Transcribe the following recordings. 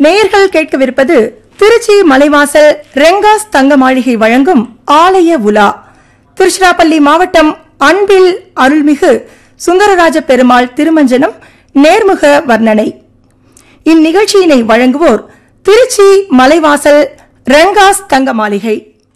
நேயர்கள் கேட்கவிருப்பது திருச்சி மலைவாசல் ரெங்காஸ் தங்க மாளிகை வழங்கும் ஆலய உலா திருச்சிராப்பள்ளி மாவட்டம் அன்பில் அருள்மிகு சுந்தரராஜ பெருமாள் திருமஞ்சனம் நேர்முக வர்ணனை இந்நிகழ்ச்சியினை வழங்குவோர் திருச்சி மலைவாசல் ரெங்காஸ் தங்க மாளிகை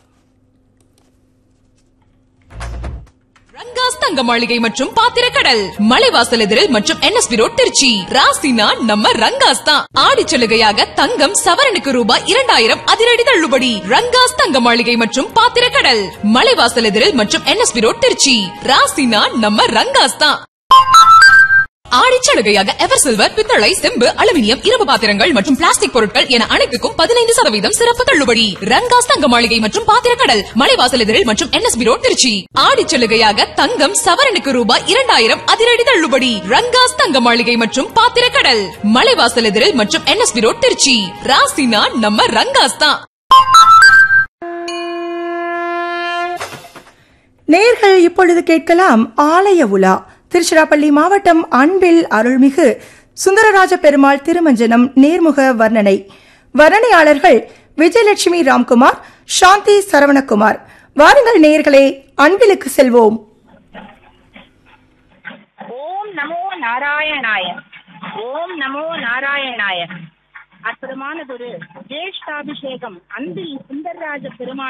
ரங்காஸ் தங்க மாளிகை மற்றும் பாத்திரக்கடல் மலைவாசல் எதிரில் மற்றும் என்எஸ்பி ரோட் திருச்சி ராசினா நம்ம ரங்காஸ் தான் ஆடி சலுகையாக தங்கம் சவரனுக்கு ரூபாய் இரண்டாயிரம் அதிரடி தள்ளுபடி ரங்காஸ் தங்க மாளிகை மற்றும் பாத்திரக்கடல் மலைவாசல் எதிரில் மற்றும் என்எஸ்பி ரோட் திருச்சி ராசினா நம்ம ரங்காஸ் தான் ஆடி சலுகையாக எவர் சில்வர் பித்தளை செம்பு அலுமினியம் இரும்பு பாத்திரங்கள் மற்றும் பிளாஸ்டிக் பொருட்கள் என அனைத்துக்கும் பதினைந்து சதவீதம் சிறப்பு தள்ளுபடி ரங்காஸ் தங்க மாளிகை மற்றும் பாத்திரக்கடல் மலைவாசல் எதிரில் மற்றும் என்எஸ்பி ரோட் திருச்சி ஆடி சலுகையாக தங்கம் சவரனுக்கு ரூபாய் இரண்டாயிரம் அதிரடி தள்ளுபடி ரங்காஸ் தங்க மாளிகை மற்றும் பாத்திரக்கடல் மலைவாசல் எதிரில் மற்றும் என்எஸ்பி ரோட் திருச்சி ராசினா நம்ம ரங்காஸ் தான் நேர்கள் இப்பொழுது கேட்கலாம் ஆலய உலா திருச்சிராப்பள்ளி மாவட்டம் அன்பில் அருள்மிகு சுந்தரராஜ பெருமாள் திருமஞ்சனம் நேர்முக வர்ணனை வர்ணனையாளர்கள் விஜயலட்சுமி ராம்குமார் சாந்தி சரவணகுமார் வாருங்கள் நேயர்களே அன்பிலுக்கு செல்வோம் ஓம் நமோ நாராயணாய ஓம் நமோ நாராயணாய அற்புதமானதொரு ஜேஷ்டாபிஷேகம் அன்பில் சுந்தரராஜ பெருமாள்